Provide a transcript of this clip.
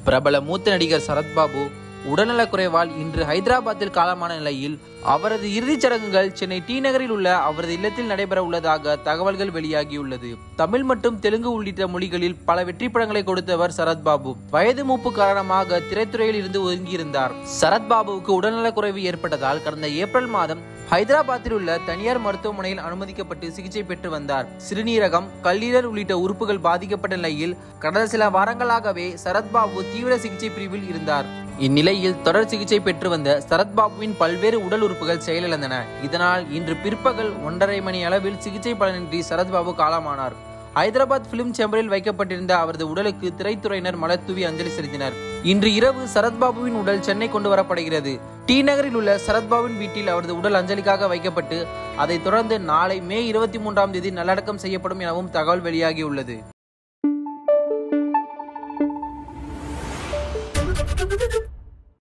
பிரபல மூத்த நடிகர் சரத்பாபு உடல்நலக்குறைவால் இன்று ஹைதராபாத்தில் காலமான நிலையில் அவரது இறுதிச் சடங்குகள் சென்னை டி நகரில் உள்ள அவரது இல்லத்தில் நடைபெற உள்ளதாக தகவல்கள் வெளியாகியுள்ளது தமிழ் மற்றும் தெலுங்கு உள்ளிட்ட மொழிகளில் பல வெற்றி படங்களை கொடுத்தவர் சரத்பாபு வயது மூப்பு காரணமாக திரைத்துறையில் இருந்து ஒதுங்கியிருந்தார் சரத்பாபுவுக்கு உடல்நலக்குறைவு ஏற்பட்டதால் கடந்த ஏப்ரல் மாதம் ஹைதராபாத்தில் உள்ள தனியார் மருத்துவமனையில் அனுமதிக்கப்பட்டு சிகிச்சை பெற்று வந்தார் சிறுநீரகம் கல்லீரல் உள்ளிட்ட உறுப்புகள் பாதிக்கப்பட்ட நிலையில் கடந்த சில வாரங்களாகவே சரத்பாபு தீவிர சிகிச்சை பிரிவில் இருந்தார் இந்நிலையில் தொடர் சிகிச்சை பெற்று வந்த சரத்பாபுவின் பல்வேறு உடல் உறுப்புகள் செயலிழந்தன இதனால் இன்று பிற்பகல் ஒன்றரை மணி அளவில் சிகிச்சை பலனின்றி சரத்பாபு காலமானார் ஹைதராபாத் பிலிம் சேம்பரில் வைக்கப்பட்டிருந்த அவரது உடலுக்கு திரைத்துறையினர் மலர் தூவி அஞ்சலி செலுத்தினர் இன்று இரவு சரத்பாபுவின் உடல் சென்னை கொண்டு வரப்படுகிறது டி நகரில் உள்ள சரத்பாபுவின் வீட்டில் அவரது உடல் அஞ்சலிக்காக வைக்கப்பட்டு அதைத் தொடர்ந்து நாளை மே இருபத்தி மூன்றாம் தேதி நல்லடக்கம் செய்யப்படும் எனவும் தகவல் வெளியாகியுள்ளது